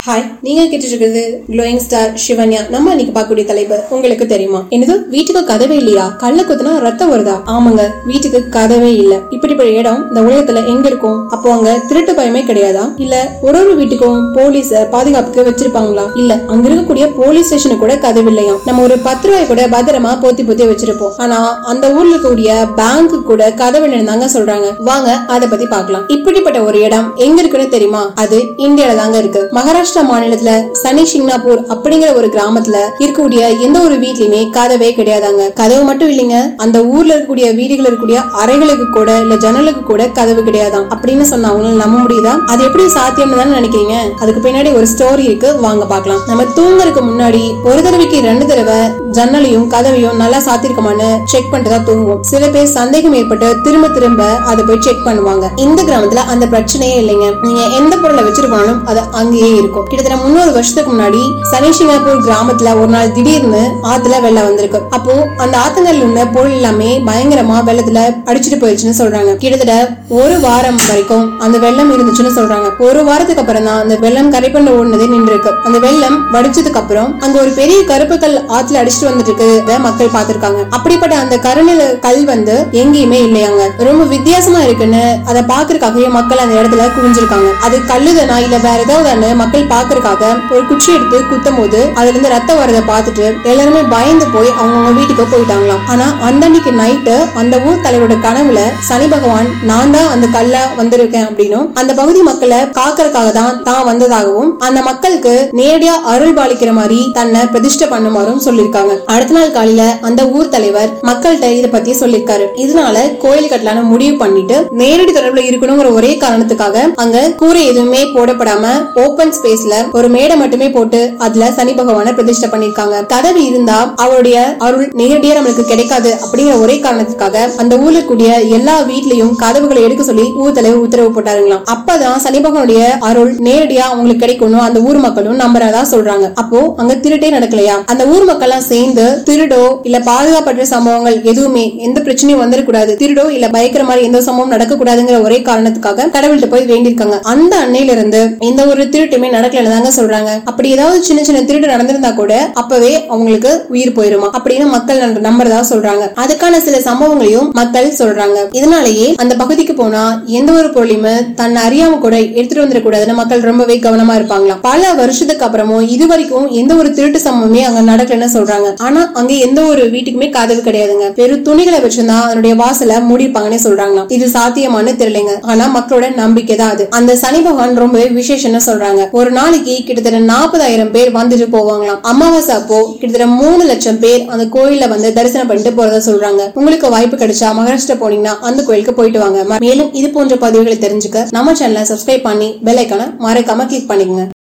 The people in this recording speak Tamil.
ஹாய் நீங்க கேட்டுட்டு இருக்கிறது க்ளோயிங் ஸ்டார் சிவன்யா நம்ம இன்னைக்கு பார்க்கக்கூடிய தலைப்பு உங்களுக்கு தெரியுமா என்னது வீட்டுக்கு கதவே இல்லையா கல்ல குத்துனா ரத்தம் வருதா ஆமாங்க வீட்டுக்கு கதவே இல்ல இப்படிப்பட்ட இடம் இந்த உலகத்துல எங்க இருக்கும் அப்போ அங்க திருட்டு பயமே கிடையாதா இல்ல ஒரு ஒரு வீட்டுக்கும் போலீஸ பாதுகாப்புக்கு வச்சிருப்பாங்களா இல்ல அங்க இருக்கக்கூடிய போலீஸ் ஸ்டேஷனுக்கு கூட கதவு இல்லையா நம்ம ஒரு பத்து ரூபாய் கூட பத்திரமா போத்தி போத்தி வச்சிருப்போம் ஆனா அந்த ஊர்ல இருக்கக்கூடிய பேங்க் கூட கதவு இல்லைன்னு சொல்றாங்க வாங்க அதை பத்தி பார்க்கலாம் இப்படிப்பட்ட ஒரு இடம் எங்க இருக்குன்னு தெரியுமா அது இந்தியால தாங்க இருக்கு மகாராஷ்டிரா மாநிலத்துல சனி சிங்னாப்பூர் அப்படிங்கிற ஒரு கிராமத்துல இருக்கக்கூடிய எந்த ஒரு வீட்லயுமே கதவே கிடையாதாங்க கதவு மட்டும் இல்லைங்க அந்த ஊர்ல இருக்கக்கூடிய வீடுகள் இருக்கக்கூடிய அறைகளுக்கு கூட இல்ல ஜன்னலுக்கு கூட கதவு கிடையாதாம் அப்படின்னு சொன்னா அவங்களால நம்ப முடியுதா அது எப்படி சாத்தியம்னு தானே நினைக்கிறீங்க அதுக்கு பின்னாடி ஒரு ஸ்டோரி இருக்கு வாங்க பார்க்கலாம் நம்ம தூங்குறதுக்கு முன்னாடி ஒரு தடவைக்கு ரெண்டு தடவை ஜன்னலையும் கதவையும் நல்லா சாத்திருக்கமான்னு செக் பண்ணிட்டு தான் தூங்குவோம் சில பேர் சந்தேகம் ஏற்பட்டு திரும்ப திரும்ப அதை போய் செக் பண்ணுவாங்க இந்த கிராமத்துல அந்த பிரச்சனையே இல்லைங்க நீங்க எந்த பொருளை வச்சுட்டு போனாலும் அது அங்கேயே இருக்கும் கிட்டத்தட்ட முன்னூறு வருஷத்துக்கு முன்னாடி சனி சிங்கப்பூர் கிராமத்துல ஒரு நாள் திடீர்னு ஆத்துல வெள்ளம் வந்திருக்கு அப்போ அந்த ஆத்தங்கள்ல இருந்த பொருள் எல்லாமே பயங்கரமா வெள்ளத்துல அடிச்சிட்டு போயிடுச்சுன்னு சொல்றாங்க கிட்டத்தட்ட ஒரு வாரம் வரைக்கும் அந்த வெள்ளம் இருந்துச்சுன்னு சொல்றாங்க ஒரு வாரத்துக்கு அப்புறம் தான் அந்த வெள்ளம் கரை பண்ண ஓடுனதே நின்று இருக்கு அந்த வெள்ளம் வடிச்சதுக்கு அப்புறம் அங்க ஒரு பெரிய கருப்பு கல் ஆத்துல அடிச்சிட்டு வந்துட்டு இருக்கு மக்கள் பார்த்திருக்காங்க அப்படிப்பட்ட அந்த கருநில கல் வந்து எங்கேயுமே இல்லையாங்க ரொம்ப வித்தியாசமா இருக்குன்னு அதை பாக்குறதுக்காகவே மக்கள் அந்த இடத்துல குவிஞ்சிருக்காங்க அது கல்லுதானா இல்ல வேற ஏதாவது மக்கள் பாக்குறதுக்காக ஒரு குச்சி எடுத்து குத்தும் போது அதுல இருந்து ரத்தம் வரதை பார்த்துட்டு எல்லாருமே பயந்து போய் அவங்கவுங்க வீட்டுக்கு போயிட்டாங்களாம் ஆனா அந்த அன்னைக்கு நைட்டு அந்த ஊர் தலைவரோட கனவுல சனி பகவான் நான் தான் அந்த கல்ல வந்திருக்கேன் அப்படின்னும் அந்த பகுதி மக்களை காக்கறதுக்காக தான் தான் வந்ததாகவும் அந்த மக்களுக்கு நேரடியா அருள் பாலிக்கிற மாதிரி தன்னை பிரதிஷ்டை பண்ணுமாறும் சொல்லியிருக்காங்க அடுத்த நாள் காலையில அந்த ஊர் தலைவர் மக்கள்கிட்ட இத பத்தி சொல்லியிருக்காரு இதனால கோயில் கட்டலான முடிவு பண்ணிட்டு நேரடி தொடர்புல இருக்கணுங்கிற ஒரே காரணத்துக்காக அங்க கூரை எதுவுமே போடப்படாம ஓபன் ஸ்பேஸ்ல ஒரு மேடை மட்டுமே போட்டு அதுல சனி பகவான பிரதிஷ்டை பண்ணிருக்காங்க கதவு இருந்தா அவருடைய அருள் நேரடியா நம்மளுக்கு கிடைக்காது அப்படிங்கிற ஒரே காரணத்துக்காக அந்த ஊர்ல கூடிய எல்லா வீட்லயும் கதவுகளை எடுக்க சொல்லி ஊர் தலைவர் உத்தரவு போட்டாருங்களாம் அப்பதான் சனி பகவானுடைய அருள் நேரடியா அவங்களுக்கு கிடைக்கணும் அந்த ஊர் மக்களும் நம்புறதா சொல்றாங்க அப்போ அங்க திருட்டே நடக்கலையா அந்த ஊர் மக்கள் எல்லாம் சேர்ந்து திருடோ இல்ல பாதுகாப்பற்ற சம்பவங்கள் எதுவுமே எந்த பிரச்சனையும் வந்துடக்கூடாது திருடோ இல்ல பயக்கிற மாதிரி எந்த சம்பவம் நடக்க கூடாதுங்கிற ஒரே காரணத்துக்காக கடவுள்கிட்ட போய் வேண்டியிருக்காங்க அந்த அன்னையில இருந்து எந்த ஒரு திருட்டுமே நடக்கலன்னு தாங்க சொல்றாங்க அப்படி ஏதாவது சின்ன சின்ன திருட்டு நடந்திருந்தா கூட அப்பவே அவங்களுக்கு உயிர் போயிருமா அப்படின்னு மக்கள் நம்ப- நம்புறதா சொல்றாங்க அதுக்கான சில சம்பவங்களையும் மக்கள் சொல்றாங்க இதனாலேயே அந்த பகுதிக்கு போனா எந்த ஒரு பொருளையுமே தன்னை அறியாம கூட எடுத்துட்டு வந்துடக்கூடாதுன்னு மக்கள் ரொம்பவே கவனமா இருப்பாங்களாம் பல வருஷத்துக்கு அப்புறமும் இது வரைக்கும் எந்த ஒரு திருட்டு சம்பவமே அங்க நடக்கலன்னு சொல்றாங்க ஆனா அங்க எந்த ஒரு வீட்டுக்குமே கதவு கிடையாதுங்க வெறும் துணிகளை வச்சுதான் அதனுடைய வாசலை மூடிருப்பாங்கன்னே சொல்றாங்களாம் இது சாத்தியமானு தெரியலங்க ஆனா மக்களோட நம்பிக்கை தான் அது அந்த சனி பகவான் ரொம்பவே விசேஷம்னு சொல்றாங்க ஒரு நாளைக்கு கிட்டத்தட்ட நாற்பதாயிரம் பேர் வந்துட்டு போவாங்களாம் அமாவாசை அப்போ கிட்டத்தட்ட மூணு லட்சம் பேர் அந்த கோயில்ல வந்து தரிசனம் பண்ணிட்டு போறதா சொல்றாங்க உங்களுக்கு வாய்ப்பு கிடைச்சா மகாராஷ்டிரா போனீங்கன்னா அந்த கோயிலுக்கு போயிட்டு வாங்க மேலும் இது போன்ற பதிவுகளை தெரிஞ்சுக்க நம்ம சேனலை சப்ஸ்கிரைப் பண்ணி பெல் ஐக்கான மறக்காம கிளிக் பண்ணிக்கங்க